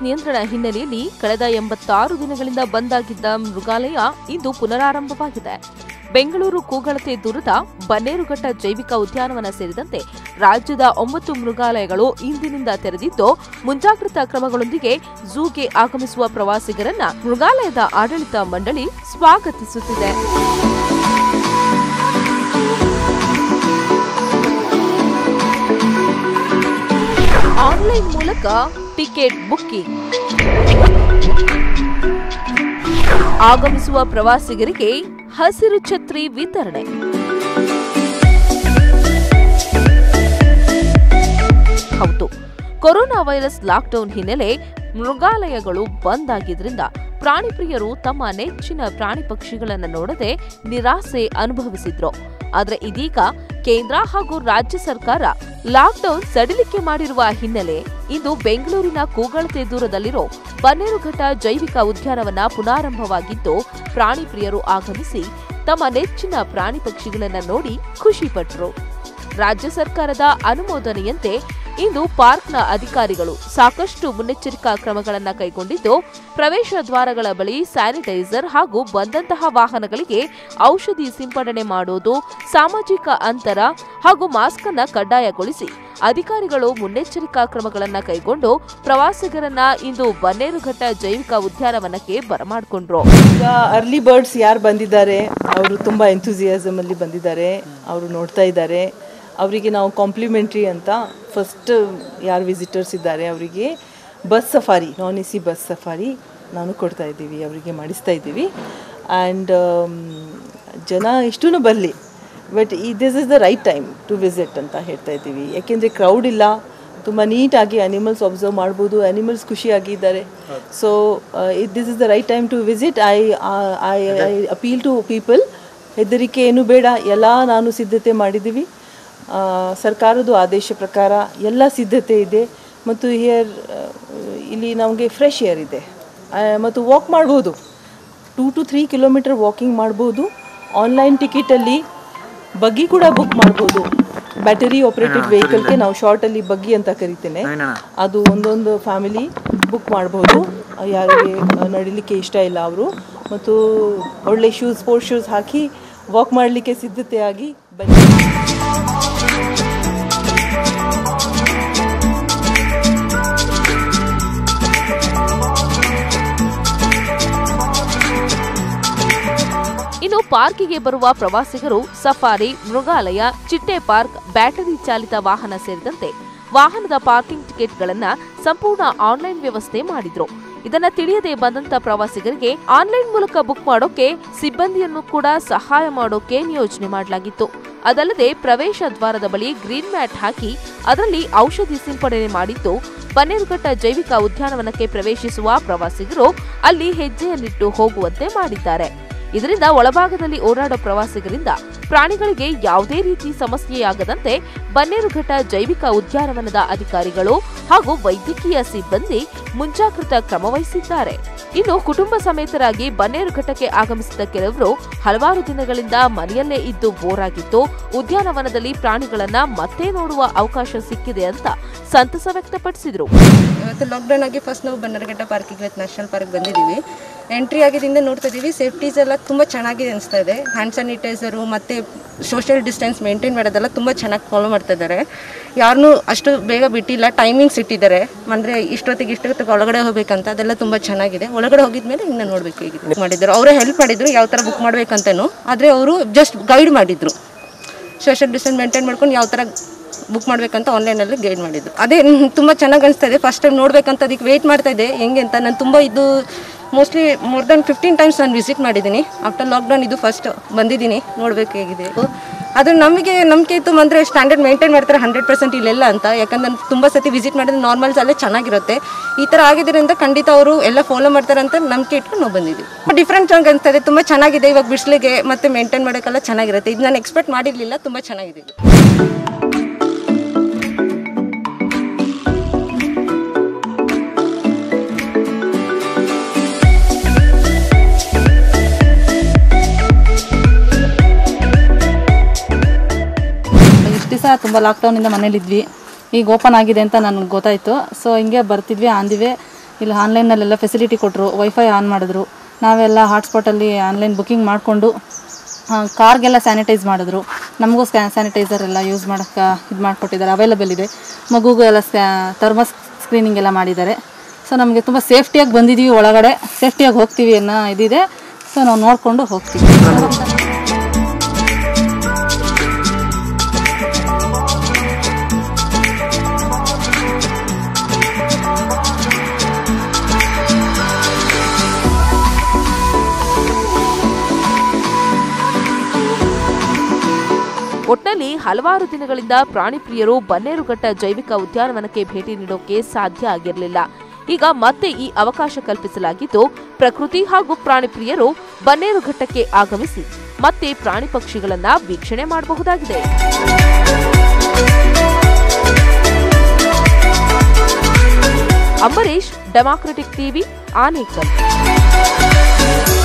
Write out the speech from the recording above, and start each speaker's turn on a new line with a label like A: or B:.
A: ನಿಯಂತ್ರಣ ಹಿನ್ನೆಲೆಯಲ್ಲಿ ಕಳೆದ ಎಂಬತ್ತಾರು ದಿನಗಳಿಂದ ಬಂದ್ ಆಗಿದ್ದ ಮೃಗಾಲಯ ಇಂದು ಪುನರಾರಂಭವಾಗಿದೆ ಬೆಂಗಳೂರು ಕೂಗಳತೆ ದೂರದ ಬನ್ನೇರುಘಟ್ಟ ಜೈವಿಕ ಉದ್ಯಾನವನ ಸೇರಿದಂತೆ ರಾಜ್ಯದ ಒಂಬತ್ತು ಮೃಗಾಲಯಗಳು ಇಂದಿನಿಂದ ತೆರೆದಿದ್ದು ಮುಂಜಾಗ್ರತಾ ಕ್ರಮಗಳೊಂದಿಗೆ ಝೂಗೆ ಆಗಮಿಸುವ ಪ್ರವಾಸಿಗರನ್ನ ಮೃಗಾಲಯದ ಆಡಳಿತ ಮಂಡಳಿ ಸ್ವಾಗತಿಸುತ್ತಿದೆ ಆನ್ಲೈನ್ ಮೂಲಕ ಟಿಕೆಟ್ ಬುಕ್ಕಿಂಗ್ ಆಗಮಿಸುವ ಪ್ರವಾಸಿಗರಿಗೆ ಹಸಿರು ಛತ್ರಿ ವಿತರಣೆ ಹೌದು ಕೊರೋನಾ ವೈರಸ್ ಲಾಕ್ಡೌನ್ ಹಿನ್ನೆಲೆ ಮೃಗಾಲಯಗಳು ಬಂದ್ ಆಗಿದ್ರಿಂದ ಪ್ರಾಣಿ ಪ್ರಿಯರು ತಮ್ಮ ನೆಚ್ಚಿನ ಪ್ರಾಣಿ ಪಕ್ಷಿಗಳನ್ನು ನೋಡದೆ ನಿರಾಸೆ ಅನುಭವಿಸಿದ್ರು ಆದ್ರೆ ಇದೀಗ ಕೇಂದ್ರ ಹಾಗೂ ರಾಜ್ಯ ಸರ್ಕಾರ ಲಾಕ್ಡೌನ್ ಸಡಿಲಿಕೆ ಮಾಡಿರುವ ಹಿನ್ನೆಲೆ ಇಂದು ಬೆಂಗಳೂರಿನ ಕೂಗಳತೆ ದೂರದಲ್ಲಿರೋ ಬನ್ನೇರುಘಟ್ಟ ಜೈವಿಕ ಉದ್ಯಾನವನ ಪುನಾರಂಭವಾಗಿದ್ದು ಪ್ರಾಣಿ ಪ್ರಿಯರು ಆಗಮಿಸಿ ತಮ್ಮ ನೆಚ್ಚಿನ ಪ್ರಾಣಿ ಪಕ್ಷಿಗಳನ್ನ ನೋಡಿ ಖುಷಿಪಟ್ರು ರಾಜ್ಯ ಸರ್ಕಾರದ ಅನುಮೋದನೆಯಂತೆ ಇಂದು ಪಾರ್ಕ್ನ ಅಧಿಕಾರಿಗಳು ಸಾಕಷ್ಟು ಮುನ್ನೆಚ್ಚರಿಕಾ ಕ್ರಮಗಳನ್ನು ಕೈಗೊಂಡಿದ್ದು ಪ್ರವೇಶ ದ್ವಾರಗಳ ಬಳಿ ಸ್ಯಾನಿಟೈಸರ್ ಹಾಗೂ ಬಂದಂತಹ ವಾಹನಗಳಿಗೆ ಔಷಧಿ ಸಿಂಪಡಣೆ ಮಾಡುವುದು ಸಾಮಾಜಿಕ ಅಂತರ ಹಾಗೂ ಮಾಸ್ಕ್ ಅನ್ನ ಕಡ್ಡಾಯಗೊಳಿಸಿ ಅಧಿಕಾರಿಗಳು ಮುನ್ನೆಚ್ಚರಿಕಾ ಕ್ರಮಗಳನ್ನು ಕೈಗೊಂಡು ಪ್ರವಾಸಿಗರನ್ನ ಇಂದು ಬನ್ನೇರುಘಟ್ಟ ಜೈವಿಕ ಉದ್ಯಾನವನಕ್ಕೆ ಬರಮಾಡಿಕೊಂಡ್ರು
B: ಈಗ ಅರ್ಲಿ ಬರ್ಡ್ಸ್ ಯಾರು ಬಂದಿದ್ದಾರೆ ಅವರು ತುಂಬ ಎಂಥೂಸಿಯಾಸಮ್ ಅಲ್ಲಿ ಬಂದಿದ್ದಾರೆ ಅವರು ನೋಡ್ತಾ ಇದ್ದಾರೆ ಅವರಿಗೆ ನಾವು ಕಾಂಪ್ಲಿಮೆಂಟ್ರಿ ಅಂತ ಫಸ್ಟ್ ಯಾರು ವಿಸಿಟರ್ಸ್ ಇದ್ದಾರೆ ಅವರಿಗೆ bus safari non A C bus safari ನಾನು ಕೊಡ್ತಾ ಇದ್ದೀವಿ ಅವರಿಗೆ ಮಾಡಿಸ್ತಾ ಇದ್ದೀವಿ ಆ್ಯಂಡ್ ಜನ ಇಷ್ಟೂ ಬರಲಿ ಬಟ್ ಈ this is the right time to visit ಅಂತ ಹೇಳ್ತಾ ಇದ್ದೀವಿ ಯಾಕೆಂದರೆ ಕ್ರೌಡ್ ಇಲ್ಲ ತುಂಬ ನೀಟಾಗಿ ಅನಿಮಲ್ಸ್ ಅಬ್ಸರ್ವ್ ಮಾಡ್ಬೋದು ಅನಿಮಲ್ಸ್ ಖುಷಿಯಾಗಿದ್ದಾರೆ so this is the right time to visit I I I appeal to people ಹೆದರಿಕೆ ಏನು ಬೇಡ ಎಲ್ಲ ನಾನು ಸಿದ್ಧತೆ ಮಾಡಿದ್ದೀವಿ ಆ, ಸರ್ಕಾರದ ಆದೇಶ ಪ್ರಕಾರ ಎಲ್ಲ ಸಿದ್ಧತೆ ಇದೆ ಮತ್ತು ಹಿಯರ್ ಇಲ್ಲಿ ನಮಗೆ ಫ್ರೆಶ್ ಏರ್ ಇದೆ ಆ, ಮತ್ತು ವಾಕ್ ಮಾಡ್ಬೋದು two to three kilometre walking ಮಾಡ್ಬೋದು ಆನ್ಲೈನ್ ಟಿಕೆಟಲ್ಲಿ ಬಗ್ಗಿ ಕೂಡ ಬುಕ್ ಮಾಡ್ಬೋದು ಬ್ಯಾಟರಿ ಆಪರೇಟೆಡ್ ವೆಹಿಕಲ್ಗೆ ನಾವು ಶಾರ್ಟಲ್ಲಿ ಬಗ್ಗಿ ಅಂತ ಕರಿತೇನೆ ಅದು ಒಂದೊಂದು ಫ್ಯಾಮಿಲಿ ಬುಕ್ ಮಾಡ್ಬೋದು ಯಾರಿಗೆ ಆ, ನಡಿಲಿಕ್ಕೆ ಇಷ್ಟ ಇಲ್ಲ ಅವರು ಮತ್ತು ಒಳ್ಳೆ ಶೂಸ್ ಸ್ಪೋರ್ಟ್ಸ್ ಶೂಸ್ ಹಾಕಿ ವಾಕ್ ಮಾಡಲಿಕ್ಕೆ ಸಿದ್ಧತೆಯಾಗಿ ಬನ್ನಿ
A: ಇನ್ನು ಪಾರ್ಕಿಗೆ ಬರುವ ಪ್ರವಾಸಿಗರು ಸಫಾರಿ ಮೃಗಾಲಯ ಚಿಟ್ಟೆ ಪಾರ್ಕ್ ಬ್ಯಾಟರಿ ಚಾಲಿತ ವಾಹನ ಸೇರಿದಂತೆ ವಾಹನದ ಪಾರ್ಕಿಂಗ್ ಟಿಕೆಟ್ಗಳನ್ನ ಸಂಪೂರ್ಣ ಆನ್ಲೈನ್ ವ್ಯವಸ್ಥೆ ಮಾಡಿದ್ರು ಇದನ್ನ ತಿಳಿಯದೆ ಬಂದಂತ ಪ್ರವಾಸಿಗರಿಗೆ ಆನ್ಲೈನ್ ಮೂಲಕ ಬುಕ್ ಮಾಡೋಕೆ ಸಿಬ್ಬಂದಿಯನ್ನು ಕೂಡ ಸಹಾಯ ಮಾಡೋಕೆ ನಿಯೋಜನೆ ಮಾಡಲಾಗಿತ್ತು ಅದಲ್ಲದೆ ಪ್ರವೇಶ ದ್ವಾರದ ಬಳಿ ಗ್ರೀನ್ ಮ್ಯಾಟ್ ಹಾಕಿ ಅದರಲ್ಲಿ ಔಷಧಿ ಸಿಂಪಡಣೆ ಮಾಡಿದ್ದು ಬನ್ನೇರುಘಟ್ಟ ಜೈವಿಕ ಉದ್ಯಾನವನಕ್ಕೆ ಪ್ರವೇಶಿಸುವ ಪ್ರವಾಸಿಗರು ಅಲ್ಲಿ ಹೆಜ್ಜೆಯನ್ನಿಟ್ಟು ಹೋಗುವಂತೆ ಮಾಡಿದ್ದಾರೆ ಇದರಿಂದ ಒಳಭಾಗದಲ್ಲಿ ಓಡಾಡೋ ಪ್ರವಾಸಿಗರಿಂದ ಪ್ರಾಣಿಗಳಿಗೆ ಯಾವುದೇ ರೀತಿ ಸಮಸ್ಯೆಯಾಗದಂತೆ ಬನ್ನೇರುಘಟ್ಟ ಜೈವಿಕ ಉದ್ಯಾನವನದ ಅಧಿಕಾರಿಗಳು ಹಾಗೂ ವೈದ್ಯಕೀಯ ಸಿಬ್ಬಂದಿ ಮುಂಜಾಗ್ರತಾ ಕ್ರಮ ವಹಿಸಿದ್ದಾರೆ ಇನ್ನು ಕುಟುಂಬ ಸಮೇತರಾಗಿ ಬನ್ನೇರುಘಟ್ಟಕ್ಕೆ ಆಗಮಿಸಿದ ಕೆಲವರು ಹಲವಾರು ದಿನಗಳಿಂದ ಮನೆಯಲ್ಲೇ ಇದ್ದು ಬೋರ್ ಆಗಿದ್ದು ಉದ್ಯಾನವನದಲ್ಲಿ ಪ್ರಾಣಿಗಳನ್ನ ಮತ್ತೆ ನೋಡುವ ಅವಕಾಶ ಸಿಕ್ಕಿದೆ ಅಂತ ಸಂತಸ ವ್ಯಕ್ತಪಡಿಸಿದ್ರು
C: ಇವತ್ತು ಲಾಕ್ಡೌನ್ ಆಗಿ ಫಸ್ಟ್ ನಾವು ಬನ್ನರಘಟ್ಟ ಪಾರ್ಕಿಗೆ ಇವತ್ತು ನ್ಯಾಷನಲ್ ಪಾರ್ಕ್ ಬಂದಿದ್ದೀವಿ ಎಂಟ್ರಿ ಆಗಿದ್ದರಿಂದ ನೋಡ್ತಾ ಇದ್ದೀವಿ ಸೇಫ್ಟೀಸ್ ಎಲ್ಲ ತುಂಬ ಚೆನ್ನಾಗಿದೆ ಅನಿಸ್ತಾ ಇದೆ ಹ್ಯಾಂಡ್ ಸ್ಯಾನಿಟೈಸರು ಮತ್ತು ಸೋಷಿಯಲ್ ಡಿಸ್ಟೆನ್ಸ್ ಮೇಂಟೈನ್ ಮಾಡೋದೆಲ್ಲ ತುಂಬ ಚೆನ್ನಾಗಿ ಫಾಲೋ ಮಾಡ್ತಾ ಇದ್ದಾರೆ ಯಾರನ್ನೂ ಅಷ್ಟು ಬೇಗ ಬಿಟ್ಟಿಲ್ಲ ಟೈಮಿಂಗ್ಸ್ ಇಟ್ಟಿದ್ದಾರೆ ಅಂದರೆ ಇಷ್ಟೊತ್ತಿಗೆ ಇಷ್ಟೊತ್ತಿಗೆ ಒಳಗಡೆ ಹೋಗ್ಬೇಕಂತ ಅದೆಲ್ಲ ತುಂಬ ಚೆನ್ನಾಗಿದೆ ಒಳಗಡೆ ಹೋಗಿದ್ಮೇಲೆ ಇನ್ನು ನೋಡಬೇಕು ಹೇಗಿದೆ ಮಾಡಿದ್ರು ಅವರೇ ಹೆಲ್ಪ್ ಮಾಡಿದ್ರು ಯಾವ ಥರ ಬುಕ್ ಮಾಡಬೇಕಂತನೂ ಆದರೆ ಅವರು ಜಸ್ಟ್ ಗೈಡ್ ಮಾಡಿದ್ರು ಸೋಷಿಯಲ್ ಡಿಸ್ಟೆನ್ಸ್ ಮೇಂಟೈನ್ ಮಾಡ್ಕೊಂಡು ಯಾವ ಥರ ಬುಕ್ ಮಾಡಬೇಕಂತ ಆನ್ಲೈನಲ್ಲಿ ಗೈಡ್ ಮಾಡಿದ್ದು ಅದೇ ತುಂಬ ಚೆನ್ನಾಗಿ ಅನಿಸ್ತಾ ಇದೆ ಫಸ್ಟ್ ಟೈಮ್ ನೋಡಬೇಕಂತ ಅದಕ್ಕೆ ವೆಯ್ಟ್ ಮಾಡ್ತಾ ಇದ್ದೆ ಹೆಂಗೆ ಅಂತ ನಾನು ತುಂಬ ಇದು mostly more than fifteen times ನಾನು ವಿಸಿಟ್ ಮಾಡಿದ್ದೀನಿ ಆಫ್ಟರ್ ಲಾಕ್ಡೌನ್ ಇದು ಫಸ್ಟ್ ಬಂದಿದ್ದೀನಿ ನೋಡಬೇಕು ಹೇಗಿದೆ ಅದು ನಮಗೆ ನಂಬಿಕೆ ಇತ್ತು ಅಂದರೆ ಸ್ಟ್ಯಾಂಡರ್ಡ್ ಮೇಂಟೈನ್ ಮಾಡ್ತಾರೆ ಹಂಡ್ರೆಡ್ ಪರ್ಸೆಂಟ್ ಇಲ್ಲೆಲ್ಲ ಅಂತ ಯಾಕಂದ್ರೆ ನಾನು ತುಂಬ ಸತಿ ವಿಸಿಟ್ ಮಾಡಿದ್ರೆ ನಾರ್ಮಲ್ಸ್ ಅಲ್ಲೇ ಚೆನ್ನಾಗಿರುತ್ತೆ ಈ ಥರ ಆಗಿದ್ದರಿಂದ ಖಂಡಿತ ಅವರು ಎಲ್ಲ ಫಾಲೋ ಮಾಡ್ತಾರೆ ಅಂತ ನಂಬಿಕೆ ಇಟ್ಕೊಂಡು ನಾವು ಬಂದಿದ್ದೀವಿ ಡಿಫ್ರೆಂಟ್ ಸಾಂಗ್ ಅನಿಸ್ತಾ ಇದೆ ತುಂಬ ಚೆನ್ನಾಗಿದೆ ಇವಾಗ ಬಿಸಿಲಿಗೆ ಮತ್ತೆ ಮೇಂಟೈನ್ ಮಾಡೋಕ್ಕೆಲ್ಲ ಚೆನ್ನಾಗಿರುತ್ತೆ ಇದು ನಾನು ಎಕ್ಸ್ಪೆಕ್ಟ್ ಮಾಡಿರಲಿಲ್ಲ ತುಂಬ ಚೆನ್ನಾಗಿದೆ ಇದು.
D: ಇಷ್ಟು ದಿವಸ ತುಂಬ ಲಾಕ್ಡೌನಿಂದ ಮನೇಲಿದ್ವಿ ಈಗ ಓಪನ್ ಆಗಿದೆ ಅಂತ ನನಗೆ ಗೊತ್ತಾಯಿತು ಸೊ ಹಿಂಗೆ ಬರ್ತಿದ್ವಿ ಅಂದಿವೆ ಇಲ್ಲಿ ಆನ್ಲೈನಲ್ಲೆಲ್ಲ ಫೆಸಿಲಿಟಿ ಕೊಟ್ಟರು ವೈಫೈ ಆನ್ ಮಾಡಿದ್ರು ನಾವೆಲ್ಲ ಹಾಟ್ಸ್ಪಾಟಲ್ಲಿ ಆನ್ಲೈನ್ ಬುಕ್ಕಿಂಗ್ ಮಾಡಿಕೊಂಡು ಕಾರ್ಗೆಲ್ಲ ಸ್ಯಾನಿಟೈಸ್ ಮಾಡಿದ್ರು ನಮಗೂ ಸ್ಕ್ಯಾ ಸ್ಯಾನಿಟೈಸರ್ ಎಲ್ಲ ಯೂಸ್ ಮಾಡೋಕ್ಕೆ ಇದು ಮಾಡಿಕೊಟ್ಟಿದ್ದಾರೆ ಅವೈಲಬಲ್ ಇದೆ ಮಗುಗೂ ಎಲ್ಲ ಸ್ಕ್ಯಾ ಥರ್ಮಸ್ ಸ್ಕ್ರೀನಿಂಗ್ ಎಲ್ಲ ಮಾಡಿದ್ದಾರೆ ಸೊ ನಮಗೆ ತುಂಬ ಸೇಫ್ಟಿಯಾಗಿ ಬಂದಿದ್ದೀವಿ ಒಳಗಡೆ ಸೇಫ್ಟಿಯಾಗಿ ಹೋಗ್ತೀವಿ ಅನ್ನೋ ಇದಿದೆ ಸೊ ನಾವು ನೋಡಿಕೊಂಡು ಹೋಗ್ತೀವಿ
A: ಒಟ್ನಲ್ಲಿ ಹಲವಾರು ದಿನಗಳಿಂದ ಪ್ರಾಣಿ ಪ್ರಿಯರು ಬನ್ನೇರುಘಟ್ಟ ಜೈವಿಕ ಉದ್ಯಾನವನಕ್ಕೆ ಭೇಟಿ ನೀಡೋಕೆ ಸಾಧ್ಯ ಆಗಿರಲಿಲ್ಲ ಈಗ ಮತ್ತೆ ಈ ಅವಕಾಶ ಕಲ್ಪಿಸಲಾಗಿದ್ದು ಪ್ರಕೃತಿ ಹಾಗೂ ಪ್ರಾಣಿ ಪ್ರಿಯರು ಬನ್ನೇರುಘಟ್ಟಕ್ಕೆ ಆಗಮಿಸಿ ಮತ್ತೆ ಪ್ರಾಣಿ ಪಕ್ಷಿಗಳನ್ನ ವೀಕ್ಷಣೆ ಮಾಡಬಹುದಾಗಿದೆ ಅಂಬರೀಶ್ ಡೆಮಾಕ್ರೆಟಿಕ್ ಟಿವಿ ಆನೇಕಲ್